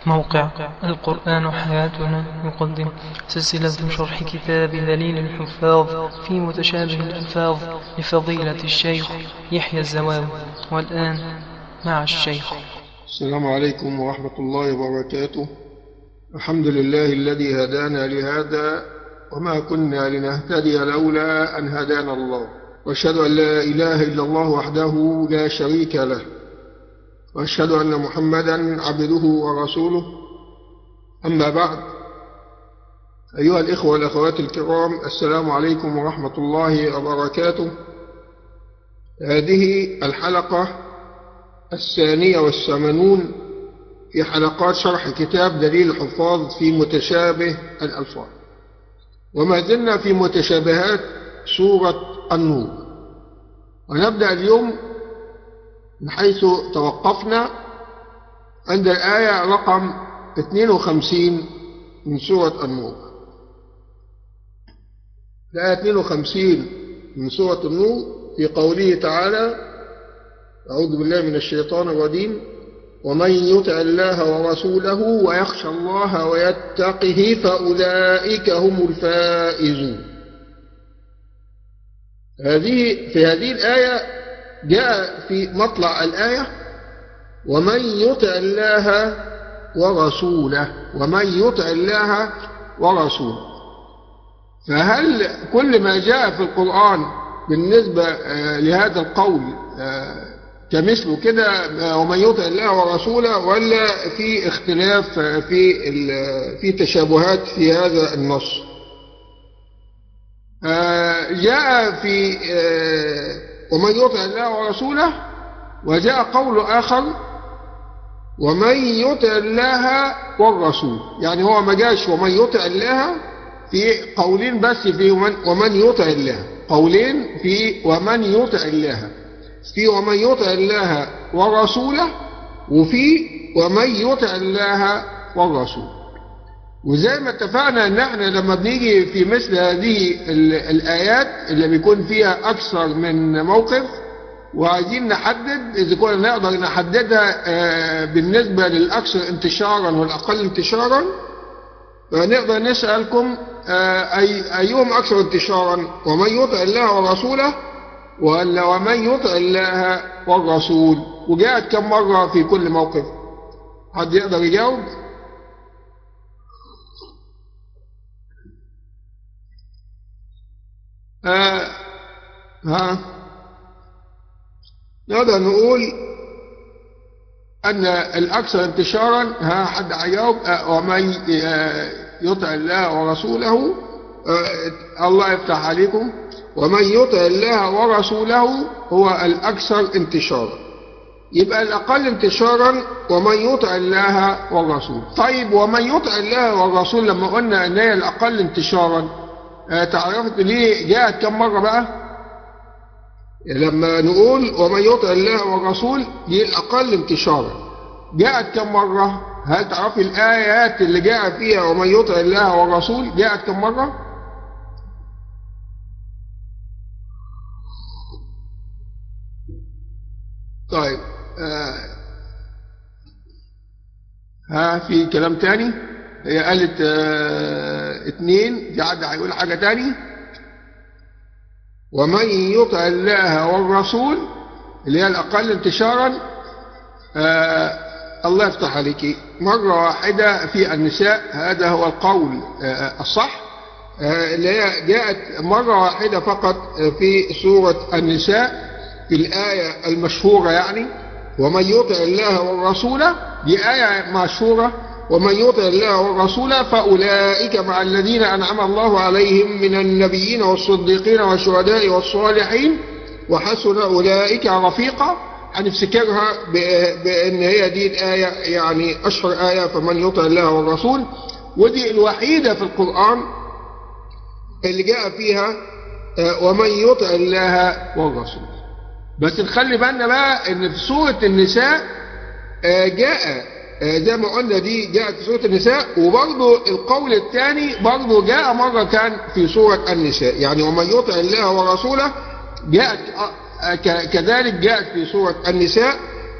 موقع القرآن حياتنا يقدم سلسلة شرح كتاب دليل الحفاظ في متشابه الألفاظ لفضيلة الشيخ يحيى الزواوي والآن مع الشيخ السلام عليكم ورحمة الله وبركاته الحمد لله الذي هدانا لهذا وما كنا لنهتدي لولا أن هدانا الله واشهد أن لا إله إلا الله وحده لا شريك له واشهد ان محمدا عبده ورسوله اما بعد ايها الاخوه والاخوات الكرام السلام عليكم ورحمه الله وبركاته هذه الحلقه الثانيه والثمانون في حلقات شرح كتاب دليل الحفاظ في متشابه الالفاظ وما زلنا في متشابهات سوره النور ونبدا اليوم من حيث توقفنا عند الآية رقم 52 من سورة النور الآية 52 من سورة النور في قوله تعالى أعوذ بالله من الشيطان الرجيم ومن يطع الله ورسوله ويخشى الله ويتقه فأولئك هم الفائزون هذه في هذه الآية جاء في مطلع الآية ومن يطع الله ورسوله ومن يطع الله ورسوله فهل كل ما جاء في القرآن بالنسبة لهذا القول كمثله كده ومن يطع الله ورسوله ولا في اختلاف في في تشابهات في هذا النص جاء في ومن يطع الله ورسوله وجاء قول آخر ومن يطع الله والرسول يعني هو ما جاش ومن يطع الله في قولين بس في ومن يطع الله قولين في ومن يطع الله في ومن يطع الله ورسوله وفي ومن يطع الله والرسول وزي ما اتفقنا ان احنا لما بنيجي في مثل هذه الايات اللي بيكون فيها اكثر من موقف وعايزين نحدد اذا كنا نقدر نحددها بالنسبه للاكثر انتشارا والاقل انتشارا فنقدر نسالكم اي ايهم اكثر انتشارا ومن يطع الله ورسوله ولا ومن يطع الله والرسول وجاءت كم مره في كل موقف حد يقدر يجاوب آه ها نقدر نقول أن الأكثر انتشارا ها حد هيجاوب آه ومن يطع الله ورسوله آه الله يفتح عليكم ومن يطع الله ورسوله هو الأكثر انتشارا يبقى الأقل انتشارا ومن يطع الله والرسول طيب ومن يطع الله والرسول لما قلنا أن هي الأقل انتشارا تعرفت ليه جاءت كم مرة بقى لما نقول ومن يطع الله والرسول دي الأقل انتشارا جاءت كم مرة هل تعرفي الآيات اللي جاء فيها ومن يطع الله والرسول جاءت كم مرة طيب آه ها في كلام تاني هي قالت اه اتنين في حد هيقول حاجة تاني ومن يطع الله والرسول اللي هي الأقل انتشارا اه الله يفتح عليك مرة واحدة في النساء هذا هو القول اه الصح اللي هي جاءت مرة واحدة فقط في سورة النساء في الآية المشهورة يعني ومن يطع الله والرسول دي آية مشهورة ومن يطع الله والرسول فأولئك مع الذين أنعم الله عليهم من النبيين والصديقين والشهداء والصالحين وحسن أولئك رفيقا هنفتكرها بأن هي دي الآية يعني أشهر آية فمن يطع الله والرسول ودي الوحيدة في القرآن اللي جاء فيها ومن يطع الله والرسول بس نخلي بالنا بقى ان في سورة النساء جاء زي ما قلنا دي جاءت في سورة النساء وبرضه القول الثاني برضه جاء مرة كان في سورة النساء يعني ومن يطع الله ورسوله جاءت كذلك جاءت في سورة النساء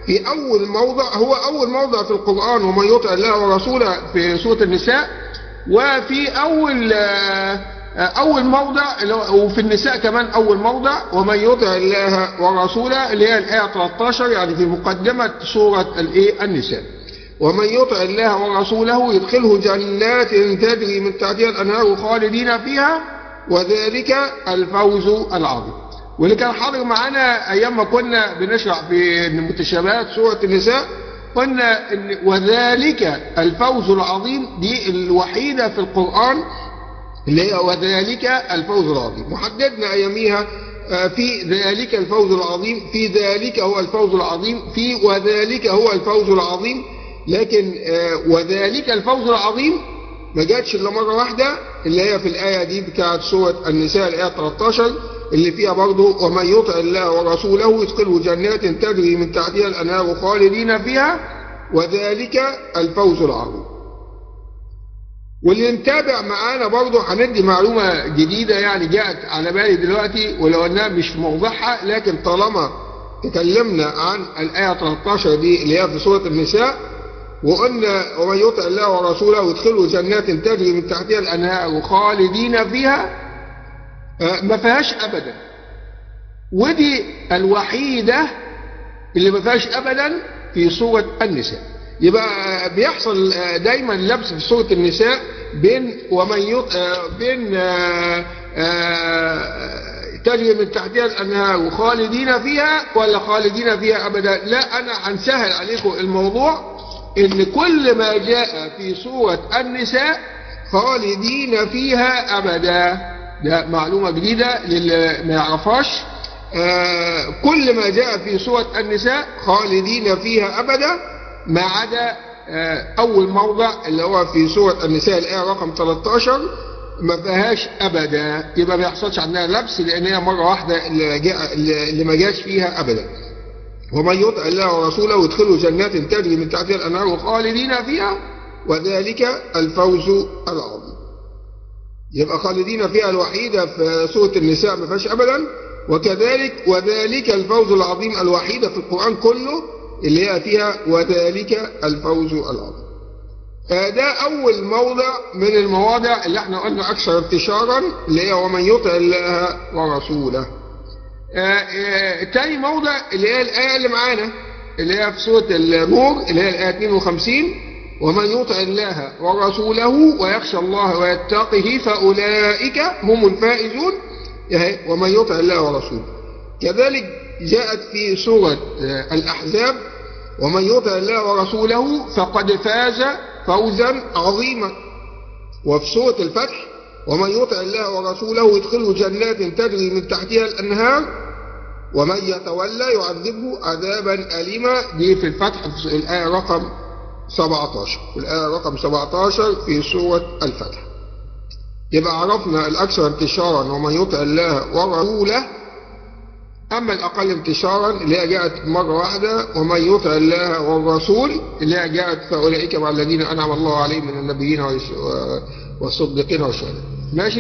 في أول موضع هو أول موضع في القرآن ومن يطع الله ورسوله في سورة النساء وفي أول آه، أول موضع وفي النساء كمان أول موضع ومن يطع الله ورسوله اللي هي الآية 13 يعني في مقدمة سورة الإيه النساء ومن يطع الله ورسوله يدخله جنات تجري من تحتها الأنهار خالدين فيها وذلك الفوز العظيم واللي كان حاضر معانا أيام ما كنا بنشرح في متشابهات سورة النساء قلنا إن وذلك الفوز العظيم دي الوحيدة في القرآن اللي هي وذلك الفوز العظيم وحددنا أياميها آه، في ذلك الفوز العظيم في ذلك هو الفوز العظيم في وذلك هو الفوز العظيم لكن آه، وذلك الفوز العظيم ما جاتش الا مره واحده اللي هي في الايه دي بتاعت سوره النساء الايه 13 اللي فيها برضه ومن يطع الله ورسوله يدخله جنات تجري من تحتها الانهار خالدين فيها وذلك الفوز العظيم واللي متابع معانا برضه هندي معلومه جديده يعني جاءت على بالي دلوقتي ولو انها مش في موضعها لكن طالما تكلمنا عن الايه 13 دي اللي هي في سوره النساء وقلنا ومن يطع الله ورسوله يدخله جنات تجري من تحتها الانهار خالدين فيها آه، ما فيهاش ابدا ودي الوحيده اللي ما فيهاش ابدا في سوره النساء يبقى بيحصل آه، دايما لبس في سوره النساء بين ومن يط... آه، بين تجري من تحتها الانهار خالدين فيها ولا خالدين فيها ابدا لا انا هنسهل عليكم الموضوع ان كل ما جاء في سورة النساء خالدين فيها ابدا ده معلومة جديدة للي ما يعرفهاش آه كل ما جاء في سورة النساء خالدين فيها ابدا ما عدا آه اول موضع اللي هو في سورة النساء الايه رقم 13 ما فيهاش ابدا يبقى ما يحصلش عندنا لبس لان هي مره واحده اللي, جاء اللي ما جاش فيها ابدا ومن يطع الله ورسوله يدخله جنات تجري من تحتها الانهار خالدين فيها وذلك الفوز العظيم يبقى خالدين فيها الوحيدة في سورة النساء ما فيهاش أبدا وكذلك وذلك الفوز العظيم الوحيدة في القرآن كله اللي هي فيها وذلك الفوز العظيم ده أول موضع من المواضع اللي احنا قلنا أكثر انتشارا اللي هي ومن يطع الله ورسوله آه، آه، تاني موضع اللي هي الآية اللي معانا اللي هي في سورة النور اللي هي الآية 52 ومن يطع الله ورسوله ويخشى الله ويتقه فأولئك هم الفائزون ومن يطع الله ورسوله كذلك جاءت في سورة آه، الأحزاب ومن يطع الله ورسوله فقد فاز فوزا عظيما وفي سورة الفتح ومن يطع الله ورسوله يدخله جنات تجري من تحتها الأنهار ومن يتولى يعذبه عذابا أليما دي في الفتح في الآية رقم 17 الآية رقم 17 في سورة الفتح يبقى عرفنا الأكثر انتشارا ومن يطع الله ورسوله أما الأقل انتشارا اللي هي جاءت مرة واحدة ومن يطع الله والرسول اللي هي جاءت فأولئك مع الذين أنعم الله عليهم من النبيين والصديقين والشهداء ماشي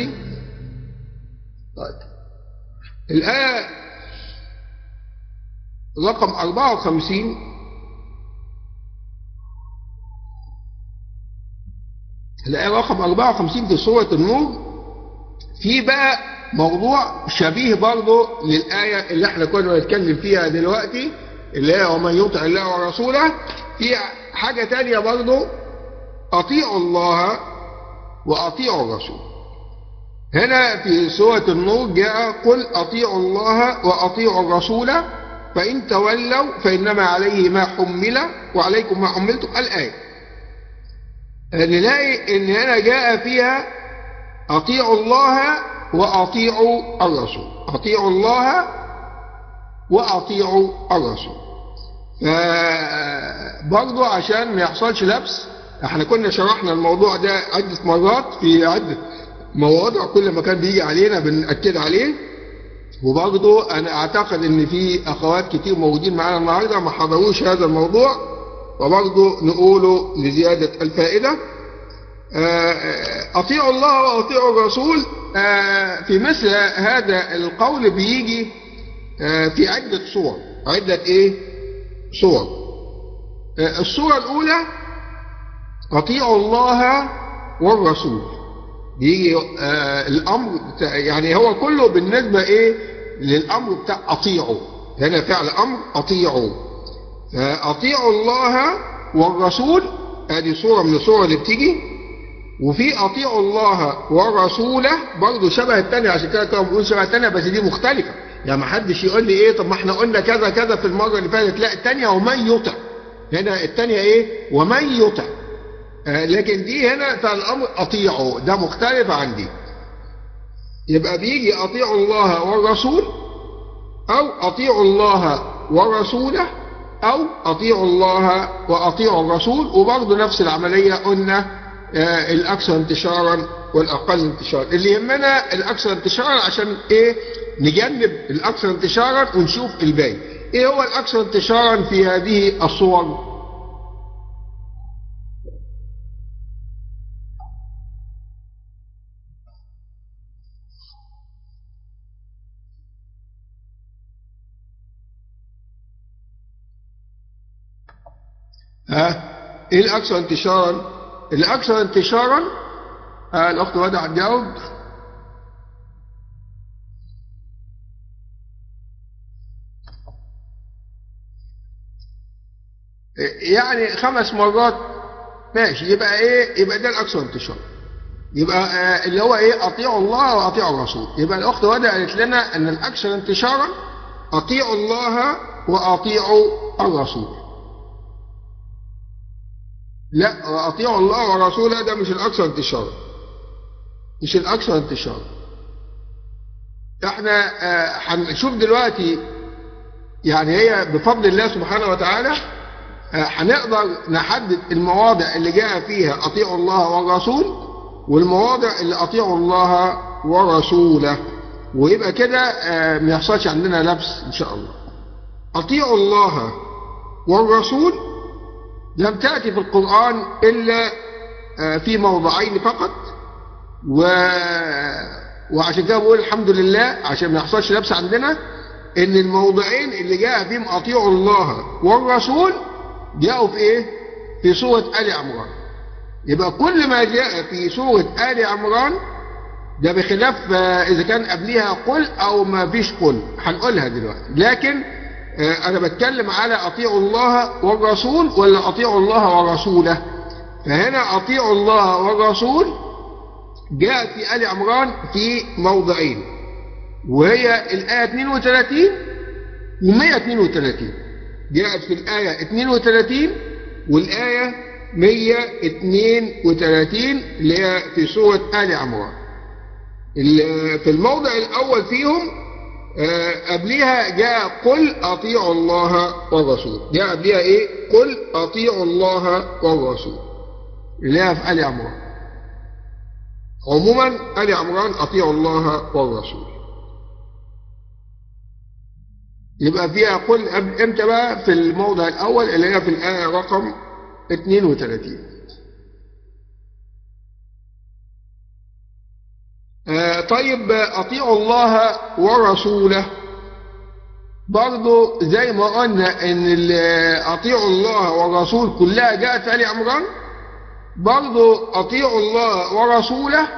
طيب الآية رقم 54 الآية رقم 54 في سورة النور في بقى موضوع شبيه برضه للآية اللي احنا كنا بنتكلم فيها دلوقتي اللي هي ومن يطع الله ورسوله في حاجة تانية برضه أطيعوا الله وأطيعوا الرسول هنا في سورة النور جاء قل أطيعوا الله وأطيعوا الرسول فإن تولوا فإنما عليه ما حمل وعليكم ما حملتم الآية نلاقي إن هنا جاء فيها أطيعوا الله وأطيعوا الرسول أطيعوا الله وأطيعوا الرسول برضو عشان ما يحصلش لبس احنا كنا شرحنا الموضوع ده عدة مرات في عدة مواضع كل ما كان بيجي علينا بنأكد عليه وبرضه أنا أعتقد إن في أخوات كتير موجودين معانا النهاردة ما حضروش هذا الموضوع وبرضه نقوله لزيادة الفائدة آه، أطيعوا الله وأطيعوا الرسول آه، في مثل هذا القول بيجي آه، في عدة صور عدة إيه؟ صور آه، الصورة الأولى أطيعوا الله والرسول بيجي آه الأمر بتاع يعني هو كله بالنسبة إيه للأمر بتاع أطيعوا هنا فعل أمر أطيعوا فأطيعوا الله والرسول ادي صورة من الصور اللي بتيجي وفي اطيعوا الله ورسوله برضه شبه الثانيه عشان كده كانوا بيقولوا شبه الثانيه بس دي مختلفه يعني ما حدش يقول لي ايه طب ما احنا قلنا كذا كذا في المره اللي فاتت لا الثانيه ومن يطع هنا الثانيه ايه ومن يطع آه لكن دي هنا فالامر اطيعوا ده مختلف عن دي يبقى بيجي اطيعوا الله والرسول او اطيعوا الله ورسوله أو أطيعوا الله وأطيعوا الرسول وبرضه نفس العملية قلنا آه الأكثر انتشارا والأقل انتشارا اللي يهمنا الأكثر انتشارا عشان إيه نجنب الأكثر انتشارا ونشوف الباقي إيه هو الأكثر انتشارا في هذه الصور ها ايه الاكثر انتشارا الاكثر انتشارا ها الاخت ودع هتجاوب يعني خمس مرات ماشي يبقى ايه يبقى ده الاكثر انتشارا يبقى آه اللي هو ايه اطيعوا الله واطيعوا الرسول يبقى الاخت ودع قالت لنا ان الاكثر انتشارا اطيعوا الله واطيعوا الرسول لا واطيعوا الله ورسوله ده مش الاكثر انتشارا مش الاكثر انتشارا احنا هنشوف آه دلوقتي يعني هي بفضل الله سبحانه وتعالى هنقدر آه نحدد المواضع اللي جاء فيها اطيعوا الله والرسول والمواضع اللي اطيعوا الله ورسوله ويبقى كده آه ما يحصلش عندنا لبس ان شاء الله اطيعوا الله والرسول لم تأتي في القرآن إلا في موضعين فقط و... وعشان كده بقول الحمد لله عشان ما يحصلش لبس عندنا ان الموضعين اللي جاء فيهم اطيعوا الله والرسول جاءوا في ايه في سورة آل عمران يبقى كل ما جاء في سورة آل عمران ده بخلاف اذا كان قبلها قل او ما فيش قل هنقولها دلوقتي لكن أنا بتكلم على أطيعوا الله والرسول ولا أطيعوا الله ورسوله فهنا أطيعوا الله والرسول جاء في آل عمران في موضعين وهي الآية 32 و 132 جاءت في الآية 32 والآية 132 اللي هي في سورة آل عمران في الموضع الأول فيهم قبلها جاء قل أطيعوا الله والرسول جاء قبلها إيه قل أطيعوا الله والرسول اللي هي في آل عمران عموما آل عمران أطيعوا الله والرسول يبقى فيها قل امتى بقى في الموضع الأول اللي هي في الآية رقم 32 طيب أطيعوا الله ورسوله برضو زي ما قلنا ان أطيعوا الله والرسول كلها جاءت في آل عمران برضو أطيعوا الله ورسوله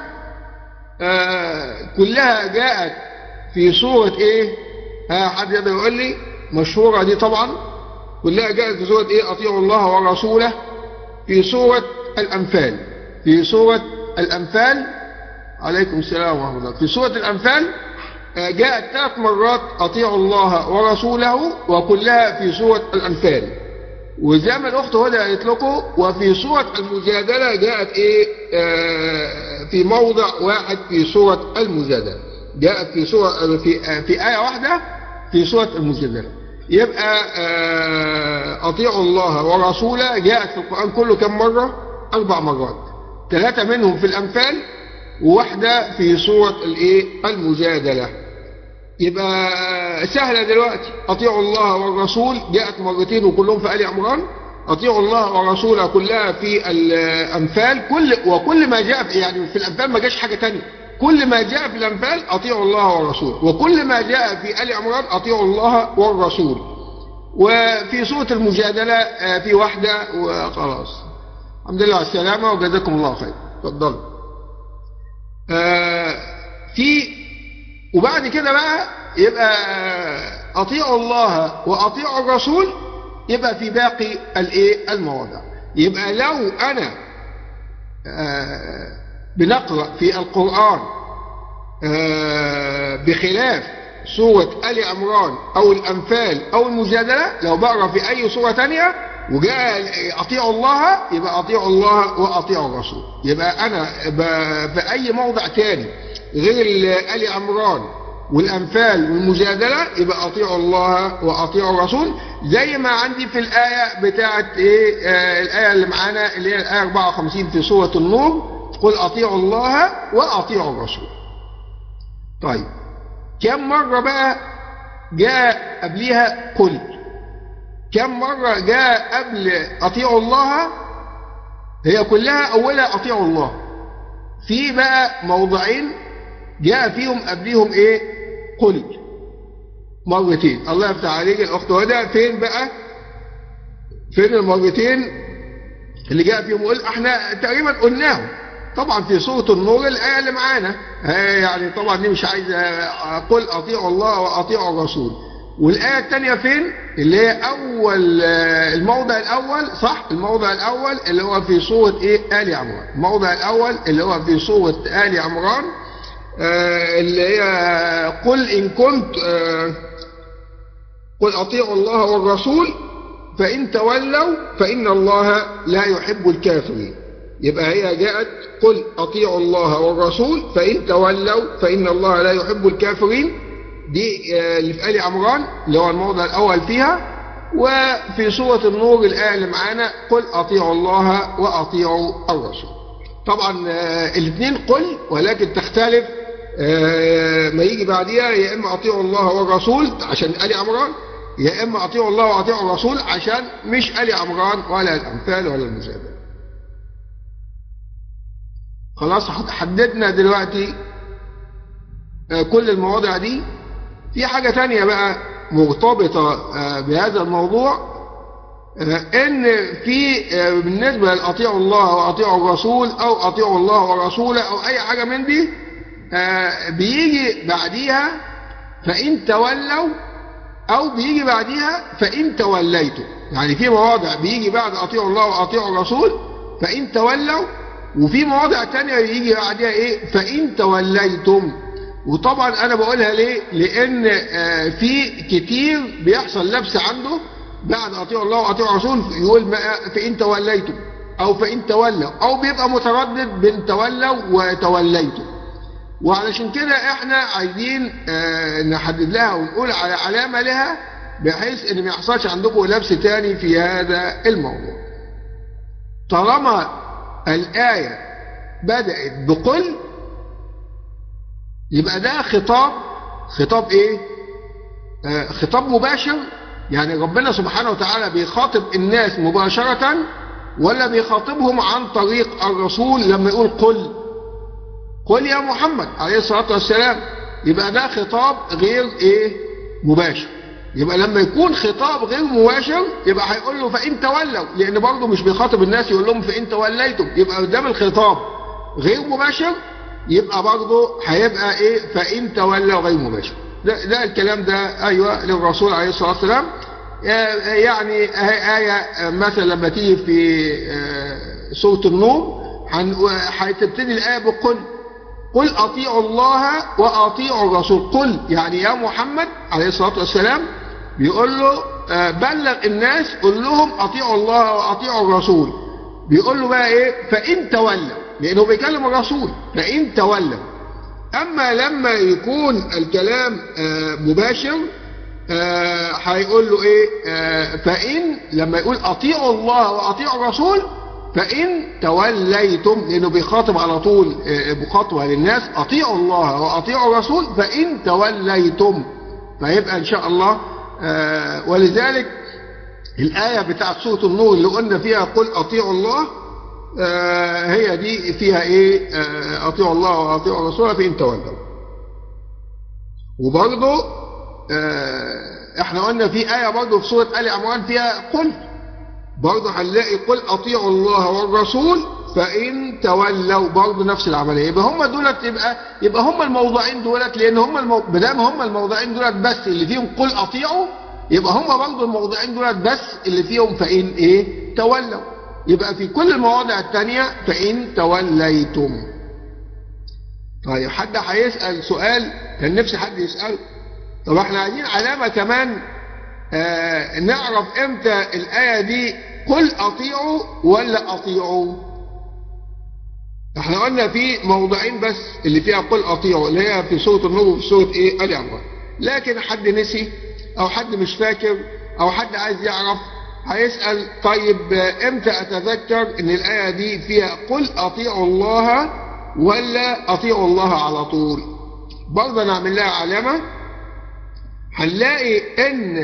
كلها جاءت في سورة ايه ها حد يقدر يقول لي مشهورة دي طبعا كلها جاءت في سورة ايه أطيعوا الله ورسوله في سورة الأنفال في سورة الأنفال عليكم السلام ورحمة الله في سورة الأنفال جاءت ثلاث مرات أطيعوا الله ورسوله وكلها في سورة الأنفال وزي ما الأخت هدى قالت لكم وفي سورة المجادلة جاءت إيه آه في موضع واحد في سورة المجادلة جاءت في سورة في في آية واحدة في سورة المجادلة يبقى آه أطيعوا الله ورسوله جاءت في القرآن كله كم مرة؟ أربع مرات ثلاثة منهم في الأنفال وواحدة في سورة الايه المجادلة يبقى سهلة دلوقتي أطيعوا الله والرسول جاءت مرتين وكلهم في آل عمران أطيعوا الله ورسوله كلها في الأنفال كل وكل ما جاء في يعني في الأنفال ما جاش حاجة تانية كل ما جاء في الأنفال أطيعوا الله والرسول وكل ما جاء في آل عمران أطيعوا الله والرسول وفي سورة المجادلة آه، في واحدة وخلاص الحمد لله على السلامة وجزاكم الله خير اتفضلوا آه، في وبعد كده بقى يبقى أطيعوا الله وأطيعوا الرسول يبقى في باقي الايه المواضع يبقى لو أنا آه، بنقرأ في القرآن آه، بخلاف سورة آل عمران أو الأنفال أو المجادلة لو بقرأ في أي سورة تانية وجاء أطيعوا الله يبقى أطيعوا الله وأطيعوا الرسول يبقى أنا ب- في أي موضع تاني غير ال- آل عمران والأنفال والمجادلة يبقى أطيعوا الله وأطيعوا الرسول زي ما عندي في الآية بتاعت إيه آه الآية اللي معانا اللي هي الآية 54 في سورة النور قل أطيعوا الله وأطيعوا الرسول طيب كم مرة بقى جاء قبلها قل كم مرة جاء قبل أطيعوا الله هي كلها أولها أطيعوا الله في بقى موضعين جاء فيهم قبليهم إيه قل مرتين الله يفتح عليك الأخت هدى فين بقى فين المرتين اللي جاء فيهم قل احنا تقريبا قلناهم طبعا في سورة النور الآية اللي معانا آه يعني طبعا دي مش عايز أقول أطيعوا الله وأطيعوا الرسول والآية الثانية فين اللي هي أول آه، الموضع الأول صح الموضع الأول اللي هو في سورة إيه آل عمران الموضع الأول اللي هو في سورة آل عمران آه، اللي هي قل إن كنت آه، قل أطيعوا الله والرسول فإن تولوا فإن الله لا يحب الكافرين يبقى هي جاءت قل أطيعوا الله والرسول فإن تولوا فإن الله لا يحب الكافرين دي آه، اللي في آل عمران اللي هو الموضع الأول فيها وفي سورة النور الآية اللي معانا قل أطيعوا الله وأطيعوا الرسول طبعا آه، الاثنين قل ولكن تختلف آه، ما يجي بعديها يا إما أطيعوا الله والرسول عشان آل عمران يا إما أطيعوا الله وأطيعوا الرسول عشان مش آل عمران ولا الأمثال ولا المجادلة خلاص حددنا دلوقتي آه، كل المواضع دي في حاجة تانية بقى مرتبطة آه، بهذا الموضوع آه، ان في آه، بالنسبة لأطيعوا الله وأطيعوا الرسول أو أطيعوا الله ورسوله أو أي حاجة من دي آه، بيجي بعديها فإن تولوا أو بيجي بعديها فإن توليتم يعني في مواضع بيجي بعد أطيعوا الله وأطيعوا الرسول فإن تولوا وفي مواضع تانية يجي بعدها إيه فإن توليتم وطبعا أنا بقولها ليه لأن آه، في كتير بيحصل لبس عنده بعد أطيعوا الله وأطيعوا الرسول يقول ما- فإن توليتم أو فإن تولوا أو بيبقى متردد بين تولوا وتوليتم وعلشان كده احنا عايزين آه، نحدد لها ونقول على علامة لها بحيث ان ما يحصلش عندكم لبس تاني في هذا الموضوع طالما الآية بدأت بقل يبقى ده خطاب خطاب ايه آه، خطاب مباشر يعني ربنا سبحانه وتعالى بيخاطب الناس مباشرة ولا بيخاطبهم عن طريق الرسول لما يقول قل قل يا محمد عليه الصلاة والسلام يبقى ده خطاب غير ايه مباشر يبقى لما يكون خطاب غير مباشر يبقى هيقول له فإن تولوا لأن برضه مش بيخاطب الناس يقول لهم فإن توليتم يبقى قدام الخطاب غير مباشر يبقى برضه هيبقى ايه فإن تولوا غير مباشر ده, ده الكلام ده أيوة للرسول عليه الصلاة والسلام يعني آية آية مثلا لما تيجي في آه، سورة النور هن- هتبتدي الآية بقل قل أطيعوا الله وأطيعوا الرسول قل يعني يا محمد عليه الصلاة والسلام بيقول له آه، بلغ الناس قل لهم أطيعوا الله وأطيعوا الرسول بيقول له بقى إيه فإن تولوا لأنه بيكلم الرسول فإن تولوا أما لما يكون الكلام آه، مباشر آه، هيقول له ايه آه، فإن لما يقول أطيعوا الله وأطيعوا الرسول فإن توليتم لأنه بيخاطب على طول آه، مخاطبة للناس أطيعوا الله وأطيعوا الرسول فإن توليتم فيبقى إن شاء الله آه، ولذلك الآية بتاعت سورة النور اللي قلنا فيها قل أطيعوا الله آه، هي دي فيها إيه آه، أطيعوا الله وأطيعوا الرسول فإن تولوا وبرضه آه، احنا قلنا في آية برضه في سورة آل عمران فيها قل برضه هنلاقي قل أطيعوا الله والرسول فإن تولوا برضه نفس العملية يبقى هم دولت يبقى يبقى هم الموضعين دولت لأن هم المو... بدام هم الموضعين دولت بس اللي فيهم قل أطيعوا يبقى هم برضه الموضعين دولت بس اللي فيهم فإن إيه تولوا يبقى في كل المواضع الثانية فإن توليتم طيب حد هيسأل سؤال كان نفسي حد يسأل طب احنا عايزين علامة كمان آه نعرف امتى الآية دي قل أطيعوا ولا أطيعوا احنا قلنا في موضعين بس اللي فيها قل أطيعوا اللي هي في سورة النور وفي سورة ايه آل عمران لكن حد نسي او حد مش فاكر او حد عايز يعرف هيسأل طيب امتى اتذكر ان الآية دي فيها قل اطيعوا الله ولا اطيعوا الله على طول برضه نعمل لها علامة هنلاقي ان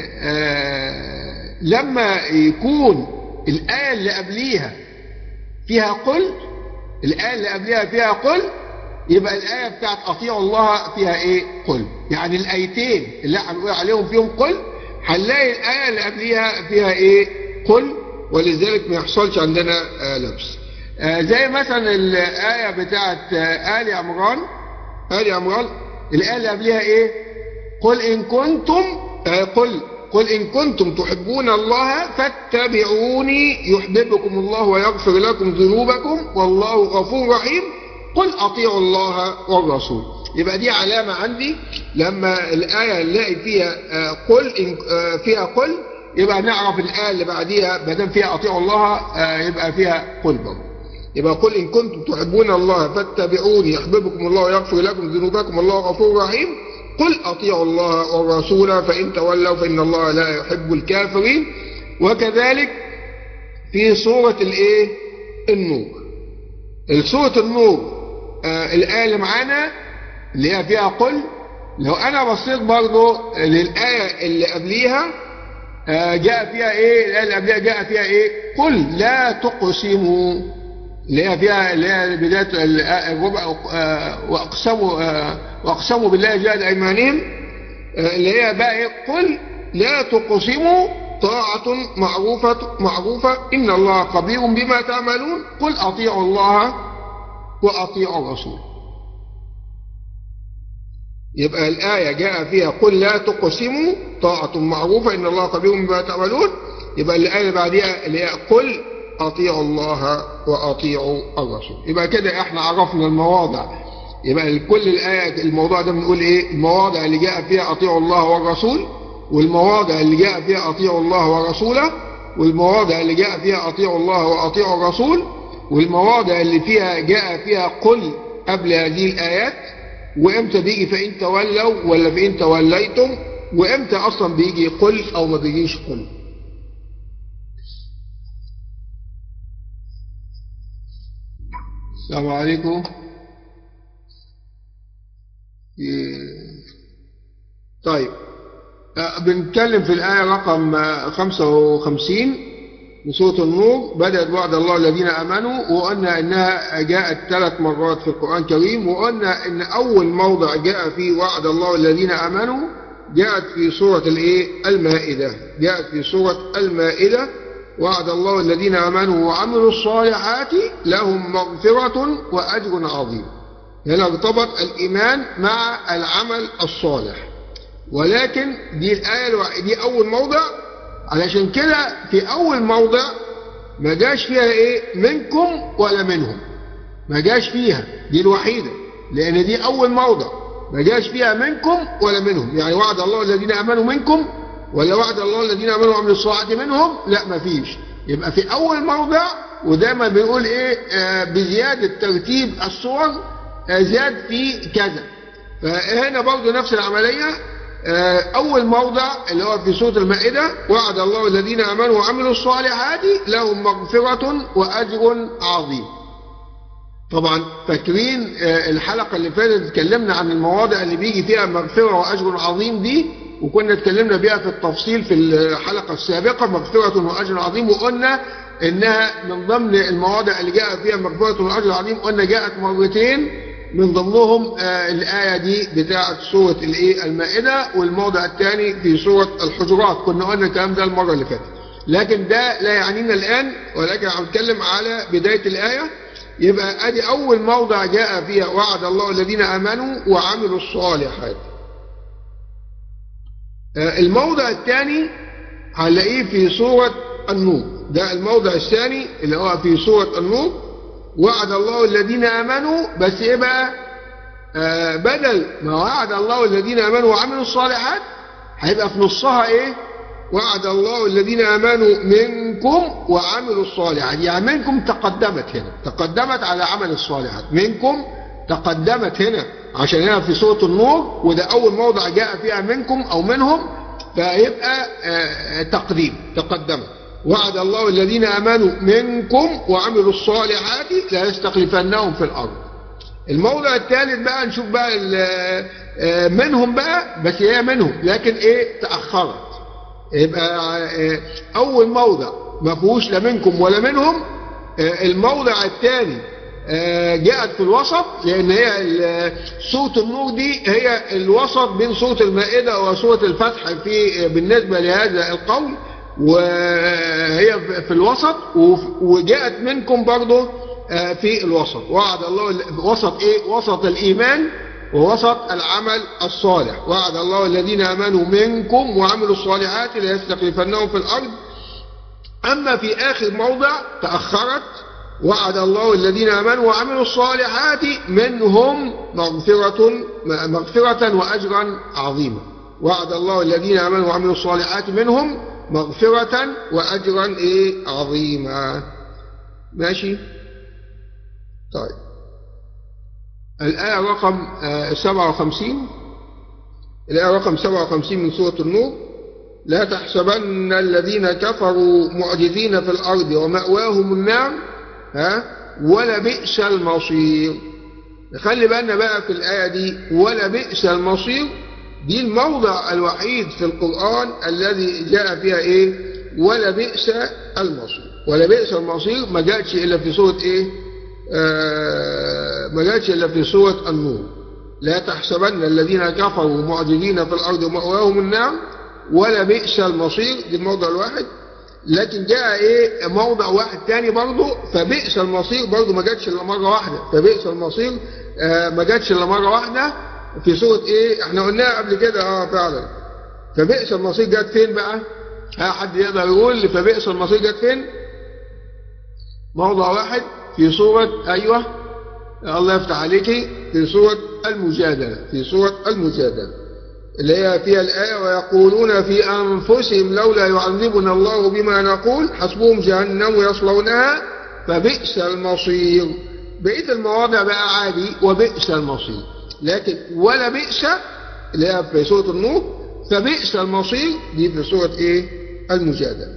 آه لما يكون الآية اللي قبليها فيها قل الآية اللي قبليها فيها قل يبقى الآية بتاعت أطيعوا الله فيها إيه قل يعني الآيتين اللي احنا بنقول عليهم فيهم قل هنلاقي الآية اللي قبليها فيها إيه قل ولذلك ما يحصلش عندنا آه لبس آه زي مثلا الآية بتاعت آه آل عمران آل عمران الآية اللي قبليها إيه قل إن كنتم آه قل قل إن كنتم تحبون الله فاتبعوني يحببكم الله ويغفر لكم ذنوبكم والله غفور رحيم قل أطيعوا الله والرسول يبقى دي علامة عندي لما الآية نلاقي فيها قل إن فيها قل يبقى نعرف الآية اللي بعديها ما دام فيها أطيعوا الله يبقى فيها قل برضه يبقى قل إن كنتم تحبون الله فاتبعوني يحببكم الله ويغفر لكم ذنوبكم والله غفور رحيم قل أطيعوا الله والرسول فإن تولوا فإن الله لا يحب الكافرين وكذلك في سورة الإيه النور سورة النور آه الآية اللي معانا اللي هي فيها قل لو أنا بصيت برضو للآية اللي قبليها آه جاء فيها إيه الآية اللي قبليها جاء فيها إيه قل لا تقسموا اللي هي فيها اللي هي بداية الربع آه وأقسموا وأقسموا بالله جهد أيمانهم اللي هي بقى إيه قل لا تقسموا طاعة معروفة معروفة إن الله خبير بما تعملون قل أطيعوا الله وأطيعوا الرسول يبقى الآية جاء فيها قل لا تقسموا طاعة معروفة إن الله خبير بما تعملون يبقى الآية اللي بعديها اللي هي قل أطيعوا الله وأطيعوا الرسول يبقى كده احنا عرفنا المواضع يبقى كل الآية الموضوع ده بنقول ايه المواضع اللي جاء فيها أطيعوا الله والرسول والمواضع اللي جاء فيها أطيعوا الله ورسوله والمواضع اللي جاء فيها أطيعوا الله وأطيعوا الرسول والمواضع اللي فيها جاء فيها قل قبل هذه الآيات وإمتى بيجي فإن تولوا ولا فإن توليتم وإمتى أصلا بيجي قل أو ما بيجيش قل السلام عليكم طيب بنتكلم في الآية رقم 55 من سورة النور بدأت وعد الله الذين آمنوا وقلنا إنها جاءت ثلاث مرات في القرآن الكريم وقلنا إن أول موضع جاء فيه وعد الله الذين آمنوا جاءت في سورة الإيه المائدة جاءت في سورة المائدة وعد الله الذين آمنوا وعملوا الصالحات لهم مغفرة وأجر عظيم هنا ارتبط الإيمان مع العمل الصالح ولكن دي الآية دي أول موضع علشان كده في أول موضع ما جاش فيها إيه منكم ولا منهم ما جاش فيها دي الوحيدة لأن دي أول موضع ما جاش فيها منكم ولا منهم يعني وعد الله الذين آمنوا منكم ولا وعد الله الذين آمنوا وعملوا الصالحات منهم لا ما فيش يبقى في أول موضع ودايما بنقول إيه آه بزيادة ترتيب الصور آه زاد في كذا فهنا برضه نفس العملية أول موضع اللي هو في سورة المائدة وعد الله الذين آمنوا وعملوا الصالحات لهم مغفرة وأجر عظيم طبعا فاكرين الحلقة اللي فاتت اتكلمنا عن المواضع اللي بيجي فيها مغفرة وأجر عظيم دي وكنا اتكلمنا بيها في التفصيل في الحلقة السابقة مغفرة وأجر عظيم وقلنا إنها من ضمن المواضع اللي جاء فيها مغفرة وأجر عظيم قلنا جاءت مرتين من ضمنهم آه الآية دي بتاعة سورة الإيه المائدة والموضع الثاني في سورة الحجرات كنا قلنا الكلام ده المرة اللي فاتت لكن ده لا يعنينا الآن ولكن عم نتكلم على بداية الآية يبقى ادي اول موضع جاء فيها وعد الله الذين امنوا وعملوا الصالحات الموضع الثاني هنلاقيه في سورة النور ده الموضع الثاني اللي هو في سورة النور وعد الله الذين امنوا بس ايه بقى آه بدل ما وعد الله الذين امنوا وعملوا الصالحات هيبقى في نصها ايه وعد الله الذين امنوا منكم وعملوا الصالحات يعني منكم تقدمت هنا تقدمت على عمل الصالحات منكم تقدمت هنا عشان هنا في سورة النور وده أول موضع جاء فيها منكم أو منهم فيبقى تقديم تقدمت وعد الله الذين آمنوا منكم وعملوا الصالحات لا يستخلفنهم في الأرض الموضع الثالث بقى نشوف بقى منهم بقى بس هي منهم لكن ايه تأخرت يبقى أول موضع ما فيهوش لا منكم ولا منهم الموضع الثاني جاءت في الوسط لأن هي سورة النور دي هي الوسط بين سورة المائدة وسورة الفتح في بالنسبة لهذا القول وهي في الوسط وجاءت منكم برضه في الوسط وعد الله وسط ايه وسط الإيمان ووسط العمل الصالح وعد الله الذين آمنوا منكم وعملوا الصالحات ليستخلفنهم في الأرض أما في آخر موضع تأخرت وعد الله الذين آمنوا وعملوا الصالحات منهم مغفرة مغفرة وأجرا عظيما وعد الله الذين آمنوا وعملوا الصالحات منهم مغفرة وأجرا إيه عظيما ماشي طيب الآية رقم 57 الآية رقم 57 من سورة النور لا تحسبن الذين كفروا معجزين في الأرض ومأواهم النار ها ولا بئس المصير خلي بالنا بقى في الآية دي ولا بئس المصير دي الموضع الوحيد في القرآن الذي جاء فيها إيه ولا بئس المصير ولا بئس المصير ما جاءتش إلا في سورة إيه آه ما جاءتش إلا في سورة النور لا تحسبن الذين كفروا معجزين في الأرض ومأواهم النار ولا بئس المصير دي الموضع الواحد لكن جاء ايه موضع واحد تاني برضه فبئس المصير برضه ما جاتش الا مره واحده فبئس المصير آه ما جاتش الا مره واحده في سوره ايه احنا قلناها قبل كده اه فعلا فبئس المصير جت فين بقى ها حد يقدر يقول فبئس المصير جت فين موضع واحد في سوره ايوه الله يفتح عليكي في سوره المجادله في سوره المجادله اللي هي فيها الآية ويقولون في أنفسهم لولا يعذبنا الله بما نقول حسبهم جهنم يصلونها فبئس المصير بقية المواضع بقى عادي وبئس المصير لكن ولا بئس اللي هي في سورة النور فبئس المصير دي في سورة ايه المجادلة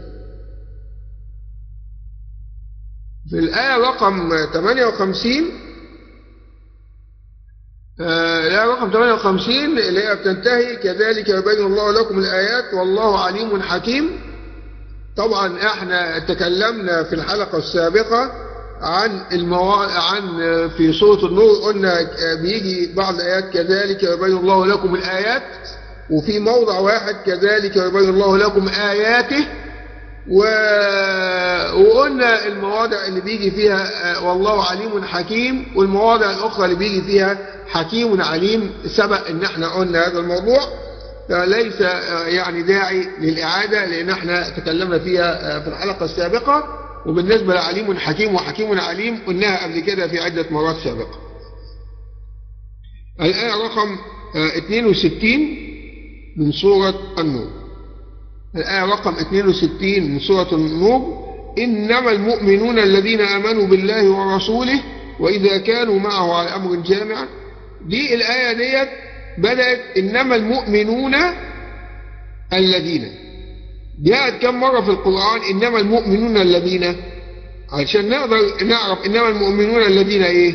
في الآية رقم 58 الآية رقم 58 اللي هي بتنتهي كذلك يبين الله لكم الآيات والله عليم حكيم طبعا احنا تكلمنا في الحلقة السابقة عن الموا... عن في سورة النور قلنا بيجي بعض الآيات كذلك يبين الله لكم الآيات وفي موضع واحد كذلك يبين الله لكم آياته و... وقلنا المواضع اللي بيجي فيها والله عليم حكيم والمواضع الأخرى اللي بيجي فيها حكيم عليم سبق ان احنا قلنا هذا الموضوع فليس يعني داعي للإعادة لأن احنا تكلمنا فيها في الحلقة السابقة وبالنسبة لعليم حكيم وحكيم عليم قلناها قبل كده في عدة مرات سابقة الآية رقم 62 من سورة النور الآية رقم 62 من سورة النور إنما المؤمنون الذين آمنوا بالله ورسوله وإذا كانوا معه على أمر جامع دي الآية ديت بدأت إنما المؤمنون الذين جاءت كم مرة في القرآن إنما المؤمنون الذين عشان نقدر نعرف إنما المؤمنون الذين إيه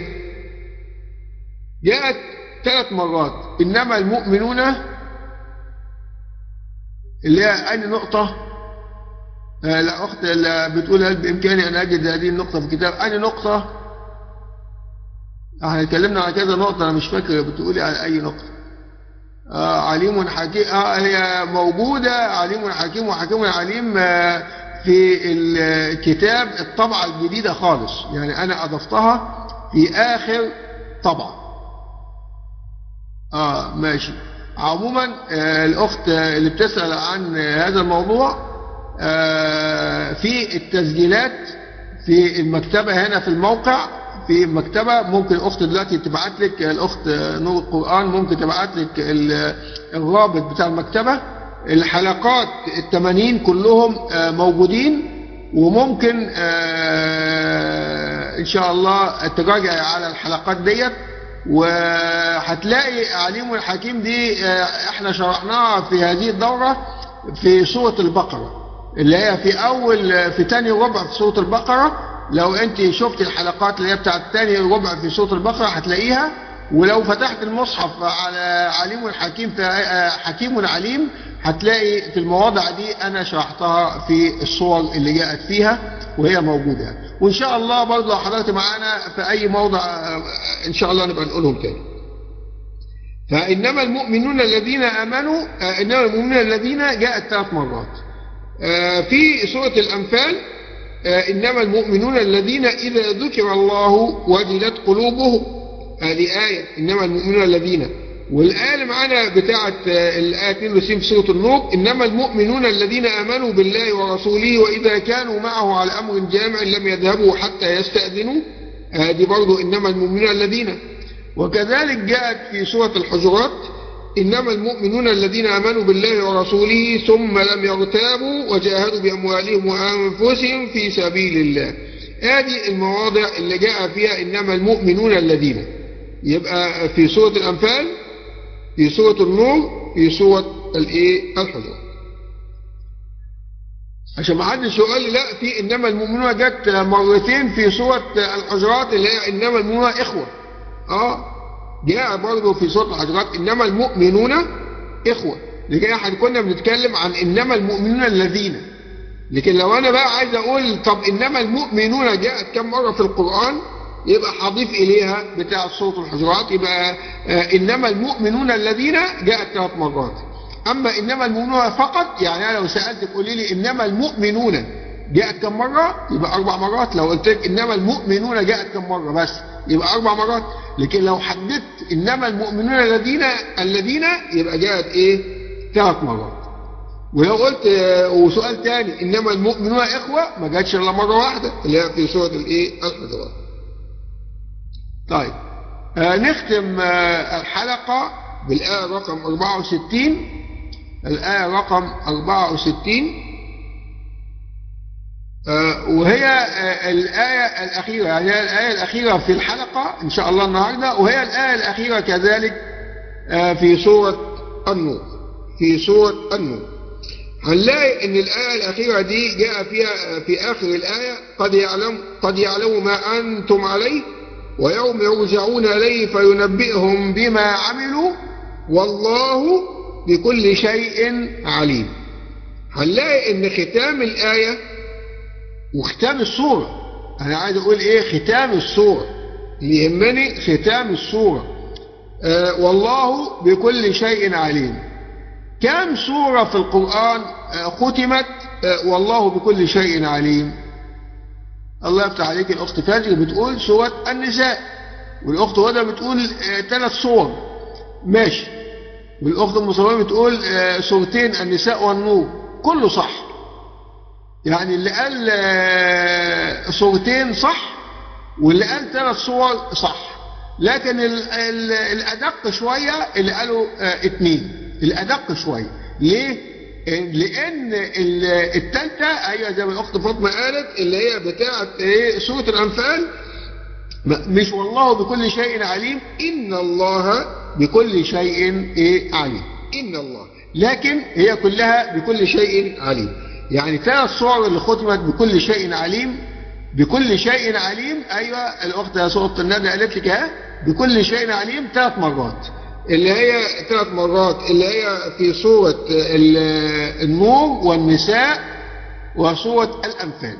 جاءت ثلاث مرات إنما المؤمنون اللي هي أي نقطة آه لا أخت لا بتقول هل بإمكاني أن أجد هذه النقطة في الكتاب أي نقطة احنا اتكلمنا عن كذا نقطة انا مش فاكر بتقولي على اي نقطة آه عليم حكيم آه هي موجودة عليم حكيم وحكيم عليم آه في الكتاب الطبعة الجديدة خالص يعني انا اضفتها في اخر طبعة اه ماشي عموما آه الاخت اللي بتسأل عن هذا الموضوع آه في التسجيلات في المكتبة هنا في الموقع في المكتبة ممكن الأخت دلوقتي تبعت لك الأخت نور القرآن ممكن تبعت لك الرابط بتاع المكتبة الحلقات التمانين كلهم موجودين وممكن إن شاء الله تراجع على الحلقات ديت وهتلاقي عليم الحكيم دي احنا شرحناها في هذه الدورة في سورة البقرة اللي هي في أول في تاني ربع في سورة البقرة لو انت شفت الحلقات اللي هي بتاعت تاني ربع في سورة البقرة هتلاقيها ولو فتحت المصحف على عليم الحكيم في حكيم عليم هتلاقي في المواضع دي انا شرحتها في الصور اللي جاءت فيها وهي موجودة وان شاء الله برضه لو حضرت معانا في اي موضع ان شاء الله نبقى نقولهم تاني فانما المؤمنون الذين امنوا انما المؤمنون الذين جاءت ثلاث مرات في سورة الانفال إنما المؤمنون الذين إذا ذكر الله وجلت قلوبهم هذه آية إنما المؤمنون الذين والآية اللي معانا بتاعة الآية 62 في سورة النور إنما المؤمنون الذين آمنوا بالله ورسوله وإذا كانوا معه على أمر جامع لم يذهبوا حتى يستأذنوا هذه برضو إنما المؤمنون الذين وكذلك جاءت في سورة الحجرات إنما المؤمنون الذين آمنوا بالله ورسوله ثم لم يرتابوا وجاهدوا بأموالهم وأنفسهم في سبيل الله هذه المواضع اللي جاء فيها إنما المؤمنون الذين يبقى في سورة الأنفال في سورة النور في سورة الإيه الحجرات عشان ما حدش يقول لي لا في إنما المؤمنون جت مرتين في سورة الحجرات اللي هي إنما المؤمنون إخوة آه جاء برضه في سورة الحجرات إنما المؤمنون إخوة لكن احنا كنا بنتكلم عن إنما المؤمنون الذين لكن لو أنا بقى عايز أقول طب إنما المؤمنون جاءت كم مرة في القرآن يبقى هضيف إليها بتاع سورة الحجرات يبقى آه إنما المؤمنون الذين جاءت ثلاث مرات أما إنما المؤمنون فقط يعني أنا لو سألتك قولي لي إنما المؤمنون جاءت كم مرة يبقى أربع مرات لو قلت لك إنما المؤمنون جاءت كم مرة بس يبقى أربع مرات لكن لو حددت إنما المؤمنون الذين الذين يبقى جاءت إيه ثلاث مرات ولو قلت وسؤال تاني إنما المؤمنون إخوة ما جاتش إلا مرة واحدة اللي هي في سورة الإيه الحجرات طيب آه نختم آه الحلقة بالآية رقم 64 الآية رقم 64 آه وهي آه الآية الأخيرة يعني هي الآية الأخيرة في الحلقة إن شاء الله النهاردة وهي الآية الأخيرة كذلك آه في سورة النور في سورة النور هنلاقي ان الآية الأخيرة دي جاء فيها في آخر الآية قد يعلم قد يعلم ما أنتم عليه ويوم يرجعون إليه فينبئهم بما عملوا والله بكل شيء عليم هنلاقي ان ختام الآية وختام السورة أنا عايز أقول إيه ختام السورة اللي يهمني ختام السورة آه والله بكل شيء عليم كم سورة في القرآن آه ختمت آه والله بكل شيء عليم الله يفتح عليك الأخت فاجر بتقول سورة النساء والأخت هدى بتقول ثلاث صور ماشي والأخت المصورة بتقول سورتين النساء والنور كله صح يعني اللي قال صورتين صح واللي قال ثلاث صور صح لكن ال ال الأدق شوية اللي قالوا اتنين الأدق شوية ليه؟ لأن التالتة أيوة زي ما الأخت فاطمة قالت اللي هي بتاعة إيه سورة الأنفال مش والله بكل شيء عليم إن الله بكل شيء إيه عليم إن الله لكن هي كلها بكل شيء عليم يعني ثلاث صور اللي ختمت بكل شيء عليم بكل شيء عليم أيوة الأخت يا سورة الندى قالت لك ها بكل شيء عليم ثلاث مرات اللي هي ثلاث مرات اللي هي في سورة النور والنساء وسورة الأنفال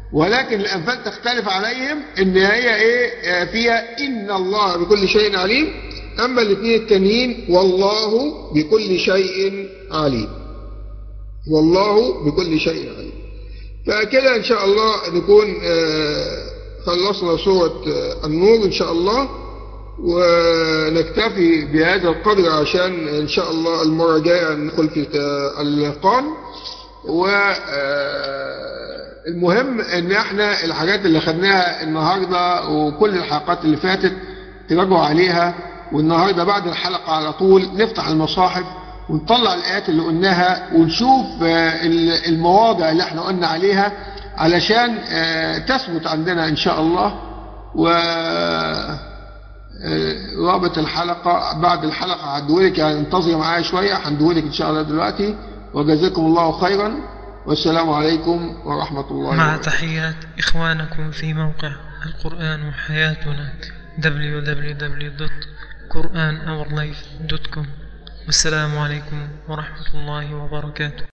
ولكن الأنفال تختلف عليهم إن هي إيه آه، فيها إن الله بكل شيء عليم أما الاثنين التانيين والله بكل شيء عليم والله بكل شيء عليم فكده إن شاء الله نكون آه، خلصنا سورة آه، النور إن شاء الله ونكتفي بهذا القدر عشان إن شاء الله المرة الجاية ندخل في آه، الإتقان والمهم إن إحنا الحاجات اللي خدناها النهاردة وكل الحلقات اللي فاتت تراجعوا عليها والنهاردة بعد الحلقة على طول نفتح المصاحف ونطلع الآيات اللي قلناها ونشوف آه، ال- المواضع اللي احنا قلنا عليها علشان آه، تثبت عندنا إن شاء الله و آه، رابط الحلقة بعد الحلقة هديهولك يعني انتظري معايا شوية هنديهولك إن شاء الله دلوقتي وجزاكم الله خيرا والسلام عليكم ورحمة الله مع وبركاته تحيات إخوانكم في موقع القرآن حياتنا www.quranourlife.com والسلام عليكم ورحمة الله وبركاته